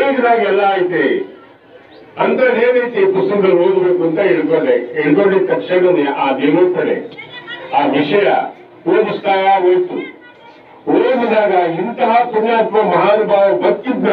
ಬೇಗದಾಗ ಎಲ್ಲ ಐತೆ ಅಂತ ಏನೈತಿ ಪುಸ್ತಕದಲ್ಲಿ ಓದಬೇಕು ಅಂತ ಹಿಡ್ಕೊಂಡೆ ಹಿಡ್ಕೊಂಡಿದ ತಕ್ಷಣ ಆ ನಿರೂಪಣೆ ಆ ವಿಷಯ ಓದಿಸ್ತಾ ಹೋಯ್ತು ಓದಿದಾಗ ಇಂತಹ ಪುಣ್ಯಾತ್ಮ ಮಹಾನುಭಾವ ಬದುಕಿದ್ನ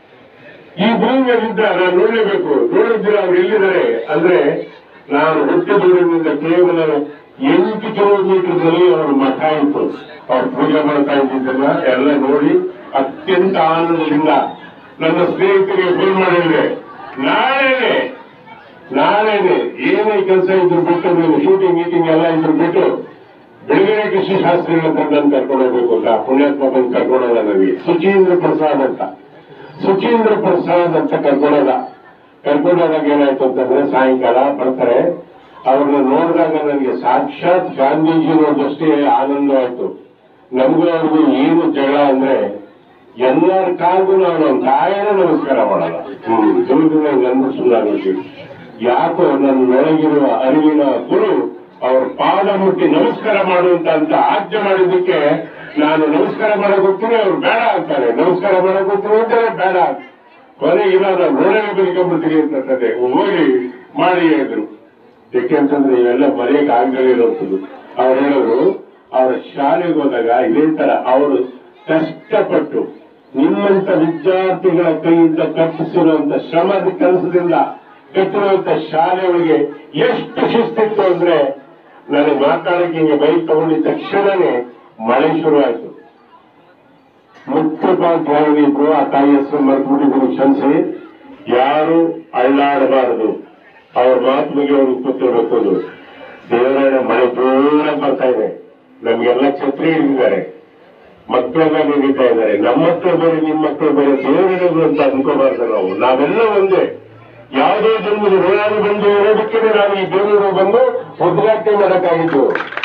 ಈ ಭೂಮಿಯಲ್ಲಿದ್ದ ನಾನು ನೋಡಲೇಬೇಕು ನೋಡಿದ್ರೆ ಅವ್ರು ಎಲ್ಲಿದ್ದಾರೆ ಅಂದ್ರೆ ನಾನು ಹುಟ್ಟಿದ ಊರಿನಿಂದ ಕೇವಲ ಎಂಟು ಕಿಲೋಮೀಟರ್ನಲ್ಲಿ ಅವ್ರ ಮಠ ಇತ್ತು ಅವ್ರು ಪೂಜೆ ಮಾಡ್ತಾ ಇದ್ದಿದ್ದನ್ನ ಎಲ್ಲ ನೋಡಿ ಅತ್ಯಂತ ಆನಂದದಿಂದ ನನ್ನ ಸ್ನೇಹಿತರಿಗೆ ಫೋನ್ ಮಾಡಿದ್ರೆ ನಾಳೆನೆ ನಾಳೆನೆ ಏನೇ ಕೆಲಸ ಇದ್ರು ಬಿಟ್ಟು ನೀವು ಶೂಟಿಂಗ್ ಮೀಟಿಂಗ್ ಎಲ್ಲ ಇದ್ರು ಬಿಟ್ಟು ಬೆಳಗ್ಗೆ ಕೃಷಿ ಶಾಸ್ತ್ರಿಗಳ ತಂಡನ್ನು ಕರ್ಕೊಂಡು ಹೋಗ್ಬೇಕು ಅಂತ ಪುಣ್ಯಾತ್ಮ ಬಂದು ಕರ್ಕೊಂಡೋದ ನನಗೆ ಸುಚೀಂದ್ರ ಪ್ರಸಾದ್ ಅಂತ ಸುಚೀಂದ್ರ ಪ್ರಸಾದ್ ಅಂತ ಕರ್ಕೊಂಡೋದ ಕರ್ಕೊಂಡೋದಾಗ ಏನಾಯ್ತು ಅಂತಂದ್ರೆ ಸಾಯಂಕಾಲ ಬರ್ತಾರೆ ಅವ್ರನ್ನ ನೋಡಿದಾಗ ನನಗೆ ಸಾಕ್ಷಾತ್ ಗಾಂಧೀಜಿ ನೋಡಿದಷ್ಟೇ ಆನಂದವಾಯ್ತು ನಮಗೂ ಅವ್ರಿಗೂ ಏನು ಜಗಳ ಅಂದ್ರೆ ಎಲ್ಲರ ಕಾಲ್ಗೂ ನಾವು ನಮ್ಮ ತಾಯಿನ ನಮಸ್ಕಾರ ಮಾಡಲ್ಲ ಹ್ಮ್ ದುರ್ಗನ ನನ್ನ ಸುಳ್ಳಾಗ್ಬಿಡ್ತೀವಿ ಯಾಕೋ ನನ್ನ ಒಳಗಿರುವ ಅರಿವಿನ ಗುರು ಅವ್ರ ಪಾದ ಮುಟ್ಟಿ ನಮಸ್ಕಾರ ಮಾಡುವಂತ ಅಂತ ಆಜ್ಞೆ ಮಾಡಿದ್ದಕ್ಕೆ ನಾನು ನಮಸ್ಕಾರ ಮಾಡಕ್ ಹೋಗ್ತೀನಿ ಅವ್ರು ಬೇಡ ಅಂತಾರೆ ನಮಸ್ಕಾರ ಮಾಡಕ್ ಹೋಗ್ತೀನಿ ಅಂತಾರೆ ಬೇಡ ಕೊನೆಗೆ ಇಲ್ಲ ನಾನು ನೋಡೇ ಬದುಕೊಂಡ್ಬಿಡ್ತೀನಿ ಅಂತಂದ್ರೆ ಹೋಗಿ ಮಾಡಿ ಹೇಳಿದ್ರು ಯಾಕೆಂತಂದ್ರೆ ಇವೆಲ್ಲ ಮರೆಯಕ್ಕೆ ಆಗದೇ ಇರೋದು ಅವ್ರು ಹೇಳೋರು ಅವರ ಶಾಲೆಗೆ ಹೋದಾಗ ಇದೇ ತರ ಅವರು ಕಷ್ಟಪಟ್ಟು ನಿಮ್ಮಂತ ವಿದ್ಯಾರ್ಥಿಗಳ ಕೈಯಿಂದ ಕಟ್ಟಿಸಿರುವಂತ ಶ್ರಮದ ಕೆಲಸದಿಂದ ಕಟ್ಟಿರುವಂತ ಶಾಲೆಗಳಿಗೆ ಎಷ್ಟು ಶಿಸ್ತಿತ್ತು ಅಂದ್ರೆ ನನಗೆ ಮಾತಾಡಕ್ಕೆ ಹಿಂಗೆ ಬೈಕ್ ತಗೊಂಡಿದ ತಕ್ಷಣನೇ ಮಳೆ ಶುರುವಾಯ್ತು ಮುಖ್ಯೋಪಾಧ್ಯಾಯರು ಇಬ್ರು ಆ ತಾಯಿ ಹೆಸರು ಮರೆತುಬಿಟ್ಟಿದ್ರು ಕ್ಷಮಿಸಿ ಯಾರು ಅಳ್ಳಾಡಬಾರದು ಅವ್ರ ಮಾತು ಬಗ್ಗೆ ಅವ್ರು ಕೂತಿರ್ಬೇಕು ದೇವರಾಯ ಮಳೆ ಜೋರ ಬರ್ತಾ ಇದೆ ನಮ್ಗೆಲ್ಲ ಛತ್ರಿ ಹಿಡಿದಿದ್ದಾರೆ ಮಕ್ಕಳೆಲ್ಲ ಹಿಡಿತಾ ಇದ್ದಾರೆ ನಮ್ಮ ಮಕ್ಕಳು ಬೇರೆ ನಿಮ್ಮ ಮಕ್ಕಳು ಬೇರೆ ದೇವರಿಡೋದು ಅಂತ ಅನ್ಕೋಬಾರ್ದು ನಾವು ನಾವೆಲ್ಲ ಒಂದೇ ಯಾವುದೇ ಜನ್ಮದ ಋಣಾನು ಬಂದು ಇರೋದಕ್ಕೆ ನಾವು ಈ ದೇವರು ಬಂದು ಉದ್ಘಾಟನೆ ಮಾಡಕ್ಕಾಗಿತ್ತು